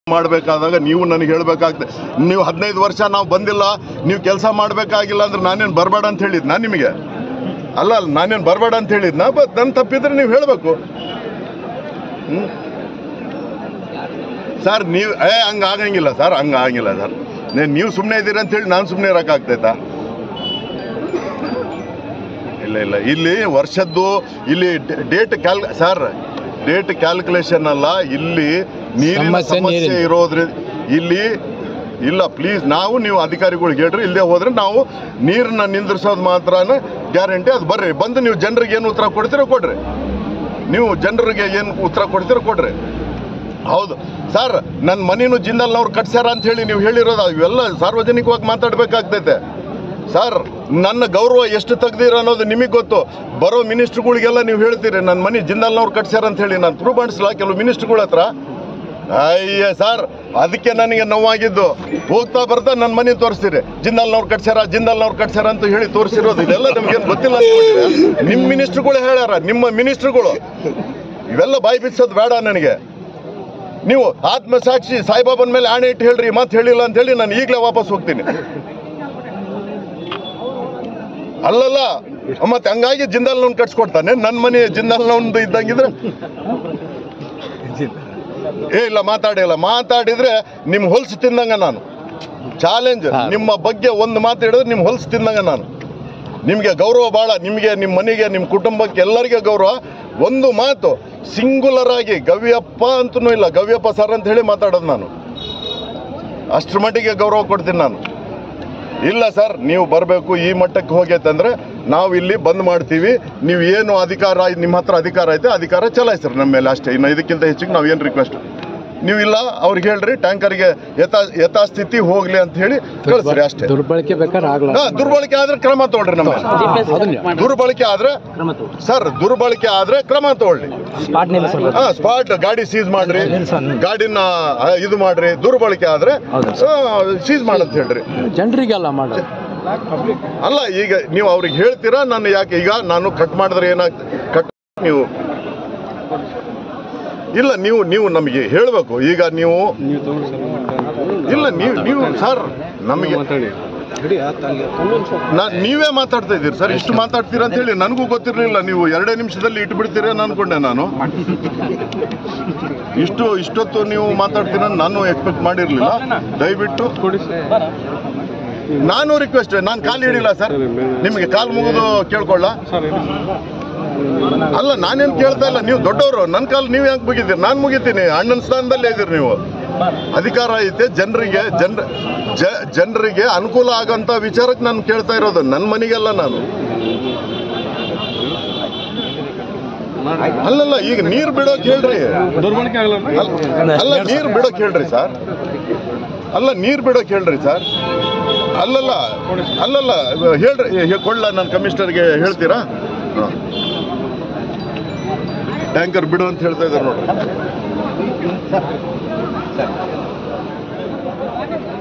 ಮಾಡಬೇಕಾದಾಗ ನೀವು ನನಗೆ ಹೇಳ್ಬೇಕಾಗ್ತದೆ ನೀವು ಹದಿನೈದು ವರ್ಷ ನಾವು ಬಂದಿಲ್ಲ ನೀವು ಕೆಲಸ ಮಾಡಬೇಕಾಗಿಲ್ಲ ಅಂದ್ರೆ ನಾನೇನು ಬರಬೇಡ ಅಂತ ಹೇಳಿದ್ ನಾನು ನಿಮಗೆ ಅಲ್ಲ ಅಲ್ಲ ನಾನೇನು ಬರಬೇಡ ಅಂತ ಹೇಳಿದ್ನ ಬಟ್ ನನ್ನ ತಪ್ಪಿದ್ರೆ ನೀವು ಹೇಳಬೇಕು ಸರ್ ನೀವು ಏ ಹಂಗೆ ಆಗಂಗಿಲ್ಲ ಸರ್ ಹಂಗೆ ಆಗಂಗಿಲ್ಲ ಸರ್ ನೀವು ಸುಮ್ಮನೆ ಇದ್ದೀರಿ ಅಂತ ಹೇಳಿ ನಾನು ಸುಮ್ಮನೆ ಇರೋಕ್ಕಾಗ್ತೈತಾ ಇಲ್ಲ ಇಲ್ಲ ಇಲ್ಲಿ ವರ್ಷದ್ದು ಇಲ್ಲಿ ಡೇಟ್ ಕ್ಯಾಲ್ ಸರ್ ಡೇಟ್ ಕ್ಯಾಲ್ಕುಲೇಷನ್ ಅಲ್ಲ ಇಲ್ಲಿ ನೀರಿನ ಸಮಸ್ಯೆ ಸಮಸ್ಯೆ ನೀರಿನ. ಇರೋದ್ರಿಂದ ಇಲ್ಲಿ ಇಲ್ಲ ಪ್ಲೀಸ್ ನಾವು ನೀವು ಅಧಿಕಾರಿಗಳಿಗೆ ಹೇಳ್ರಿ ಇಲ್ಲದೆ ಹೋದ್ರೆ ನಾವು ನೀರನ್ನ ನಿಂದ್ರಿಸೋದು ಮಾತ್ರ ಗ್ಯಾರಂಟಿ ಅದು ಬರ್ರಿ ಬಂದು ನೀವು ಜನರಿಗೆ ಏನು ಉತ್ತರ ಕೊಡ್ತೀರೋ ಕೊಡ್ರಿ ನೀವು ಜನರಿಗೆ ಏನು ಉತ್ತರ ಕೊಡ್ತೀರೋ ಕೊಡ್ರಿ ಹೌದು ಸರ್ ನನ್ನ ಮನೇನು ಜಿಂದಲ್ನವ್ರು ಕಟ್ಸ್ಯಾರ ಅಂತ ಹೇಳಿ ನೀವು ಹೇಳಿರೋದು ಇವೆಲ್ಲ ಸಾರ್ವಜನಿಕವಾಗಿ ಮಾತಾಡ್ಬೇಕಾಗ್ತೈತೆ ಸರ್ ನನ್ನ ಗೌರವ ಎಷ್ಟು ತೆಗ್ದಿರ ಅನ್ನೋದು ನಿಮಗೆ ಗೊತ್ತು ಬರೋ ಮಿನಿಸ್ಟ್ರುಗಳಿಗೆಲ್ಲ ನೀವು ಹೇಳ್ತೀರಿ ನನ್ನ ಮನೆ ಜಿಂದಲ್ನವ್ರು ಕಟ್ಸ್ಯಾರ ಅಂತ ಹೇಳಿ ನಾನು ಪ್ರೂವ್ ಮಾಡಿಸ್ಲಾ ಕೆಲವು ಮಿನಿಸ್ಟ್ರುಗಳ ಹತ್ರ ಅಯ್ಯ ಸರ್ ಅದಕ್ಕೆ ನನಗೆ ನೋವಾಗಿದ್ದು ಹೋಗ್ತಾ ಬರ್ತಾ ನನ್ನ ಮನೆ ತೋರಿಸ್ತೀರಿ ಜಿಂದಲ್ನವ್ರು ಕಟ್ಸ್ಯಾರ ಜಿಂದಲ್ನವ್ರು ಕಟ್ಸ್ಯಾರ ಅಂತ ಹೇಳಿ ತೋರಿಸಿರೋದು ಇದೆಲ್ಲ ನಮ್ಗೇನು ಗೊತ್ತಿಲ್ಲ ಅನ್ಕೊಂಡಿದ್ದೀರಾ? ನಿಮ್ಮ ಮಿನಿಸ್ಟ್ರುಗಳು ಹೇಳ್ಯಾರ ನಿಮ್ಮ ಮಿನಿಸ್ಟ್ರುಗಳು ಇವೆಲ್ಲ ಬಾಯಿ ಬಿಚ್ಚೋದು ಬೇಡ ನನಗೆ ನೀವು ಆತ್ಮಸಾಕ್ಷಿ ಸಾಯಿಬಾಬನ ಮೇಲೆ ಆಣೆ ಇಟ್ಟು ಹೇಳ್ರಿ ಮಾತು ಹೇಳಿಲ್ಲ ಅಂತ ಹೇಳಿ ನಾನು ಈಗಲೇ ವಾಪಸ್ ಹೋಗ್ತೀನಿ ಅಲ್ಲಲ್ಲ ಮತ್ತೆ ಹಂಗಾಗಿ ಜಿಂದಾಲ್ನವ್ನು ಕಟ್ಸ್ಕೊಡ್ತಾನೆ ನನ್ನ ಮನೆ ಜಿಂದಾಲ್ನವ್ನು ಇದ್ದಂಗಿದ್ರೆ ಏ ಇಲ್ಲ ಮಾತಾಡಿಲ್ಲ ಮಾತಾಡಿದ್ರೆ ನಿಮ್ಮ ಹೊಲ್ಸು ತಿಂದಂಗ ನಾನು ಚಾಲೆಂಜ್ ಹಾ. ನಿಮ್ಮ ಬಗ್ಗೆ ಒಂದು ಮಾತು ಹೇಳಿದ್ರೆ ನಿಮ್ಮ ಹೊಲ್ಸು ತಿಂದಂಗ ನಾನು ನಿಮಗೆ ಗೌರವ ಭಾಳ ನಿಮಗೆ ನಿಮ್ಮ ಮನೆಗೆ ನಿಮ್ಮ ಕುಟುಂಬಕ್ಕೆ ಎಲ್ಲರಿಗೆ ಗೌರವ ಒಂದು ಮಾತು ಸಿಂಗುಲರ್ ಆಗಿ ಗವ್ಯಪ್ಪ ಅಂತನೂ ಇಲ್ಲ ಗವ್ಯಪ್ಪ ಸರ್ ಅಂತ ಹೇಳಿ ಮಾತಾಡೋದು ನಾನು ಅಷ್ಟ್ರ ಮಟ್ಟಿಗೆ ಗೌರವ ಕೊಡ್ತೀನಿ ನಾನು ಇಲ್ಲ ಸರ್ ನೀವು ಬರಬೇಕು ಈ ಮಟ್ಟಕ್ಕೆ ಹೋಗೈತಂದ್ರೆ ನಾವು ಇಲ್ಲಿ ಬಂದ್ ಮಾಡ್ತೀವಿ ನೀವು ಏನು ಅಧಿಕಾರ ಐ- ನಿಮ್ಮ ಹತ್ರ ಅಧಿಕಾರ ಐತೆ ಅಧಿಕಾರ ಚಲಾಯಿಸ್ರಿ ನಮ್ಮ ಮೇಲೆ ಅಷ್ಟೇ ಇನ್ನು ಇದಕ್ಕಿಂತ ಹೆಚ್ಚಿಗೆ ನಾವು ಏನು ರಿಕ್ವೆಸ್ಟ್ ನೀವು ಇಲ್ಲ ಅವ್ರಿಗೆ ಹೇಳ್ರಿ ಟ್ಯಾಂಕರ್ಗೆ ಯಥಾ ಯಥಾಸ್ಥಿತಿ ಹೋಗ್ಲಿ ಅಂತ ಹೇಳಿ ಕಳಿಸ್ರಿ ಅಷ್ಟೇ ದುರ್ಬಳಕೆ ಬೇಕಾದ್ರೆ ಆಗ್ಲ ಹಾ, ದುರ್ಬಳಕೆ ಆದ್ರೆ ಕ್ರಮ ತಗೊಳ್ರಿ ನಮ್ಮ ಮೇಲೆ. ಅದನ್ನ ದುರ್ಬಳಕೆ ಆದ್ರೆ ಸರ್ ದುರ್ಬಳಕೆ ಆದ್ರೆ ಕ್ರಮ ತಗೊಳ್ಳಿ ಸ್ಪಾಟ್ ನಿಲ್ಲಿಸಬೇಕು ಹಾ ಸ್ಪಾಟ್ ಗಾಡಿ ಸೀಸ್ ಮಾಡ್ರಿ ಗಾಡಿನ ಆ, ಇದು ಮಾಡ್ರಿ ದುರ್ಬಳಕೆ ಆದ್ರೆ ಸೀಸ್ ಮಾಡಂತ ಹೇಳ್ರಿ ಜನರಿಗೆಲ್ಲ ಮಾಡೋದು ಅಲ್ಲ ಈಗ ನೀವು ಅವ್ರಿಗೆ ಹೇಳ್ತೀರಾ ನಾನು ಯಾಕೆ ಈಗ ನಾನು ಕಟ್ ಮಾಡಿದ್ರೆ ಏನಾಗ್ತದೆ ಕಟ್ ನೀವು ಇಲ್ಲ ನೀವು ನೀವು ನಮಗೆ ಹೇಳಬೇಕು ಈಗ ನೀವು ಇಲ್ಲ ನೀವು ನೀವು ಸರ್ ನಮಗೆ ನಾ- ನೀವೇ ಮಾತಾಡ್ತಾ ಇದ್ದೀರಿ ಸರ್ ಇಷ್ಟು ಮಾತಾಡ್ತೀರಾ ಅಂತ ಹೇಳಿ ನನಗೂ ಗೊತ್ತಿರಲಿಲ್ಲ ನೀವು ಎರಡೇ ನಿಮಿಷದಲ್ಲಿ ಇಟ್ಬಿಡ್ತೀರಿ ಅಂತ ಅನ್ಕೊಂಡೆ ನಾನು ಇಷ್ಟು ಇಷ್ಟೊತ್ತು ನೀವು ಮಾತಾಡ್ತೀರ ಅಂತ ನಾನು ಎಕ್ಸ್ಪೆಕ್ಟ್ ಮಾಡಿರಲಿಲ್ಲ ದಯವಿಟ್ಟು ನಾನು ರಿಕ್ವೆಸ್ಟ್ ನಾನು ಕಾಲು ಹಿಡಿಲ್ಲ ಸರ್ ನಿಮಗೆ ಕಾಲು ಮುಗಿದು ಕೇಳ್ಕೊಳ್ಳ ಅಲ್ಲ ನಾನೇನು ಕೇಳ್ತಾ ಇಲ್ಲ ನೀವು ದೊಡ್ಡವರು ನನ್ನ ಕಾಲು ನೀವು ಯಾಕೆ ಮುಗಿತೀರಿ ನಾನು ಮುಗಿತೀನಿ ಅಣ್ಣನ ಸ್ಥಾನದಲ್ಲೇ ಇದ್ದೀರಿ ನೀವು ಅಧಿಕಾರ ಐತೆ ಜನರಿಗೆ ಜನರ ಜನರಿಗೆ ಅನುಕೂಲ ಆಗಂತ ವಿಚಾರಕ್ಕೆ ನಾನು ಕೇಳ್ತಾ ಇರೋದು ನನ್ನ ಮನೆಗೆಲ್ಲ ನಾನು ಅಲ್ಲಲ್ಲ ಈಗ ನೀರು ಬಿಡೋಕ್ ಹೇಳ್ರಿ ಅಲ್ಲ- ಅಲ್ಲ ನೀರು ಬಿಡೋಕ್ ಹೇಳ್ರಿ ಸರ್ ಅಲ್ಲ ನೀರು ಬಿಡೋಕ್ ಹೇಳ್ರಿ ಸರ್ ಅಲ್ಲಲ್ಲ ಅಲ್ಲಲ್ಲ ಹೇಳ್ರಿ ಹೇ- ಕೊಳ್ಳ ನಾನು ಕಮಿಷನರ್ಗೆ ಹೇಳ್ತೀರಾ ಹಾಂ. ಟ್ಯಾಂಕರ್ ಬಿಡು ಅಂತ ಹೇಳ್ತಾ ಇದ್ದಾರೆ ನೋಡ್ರಿ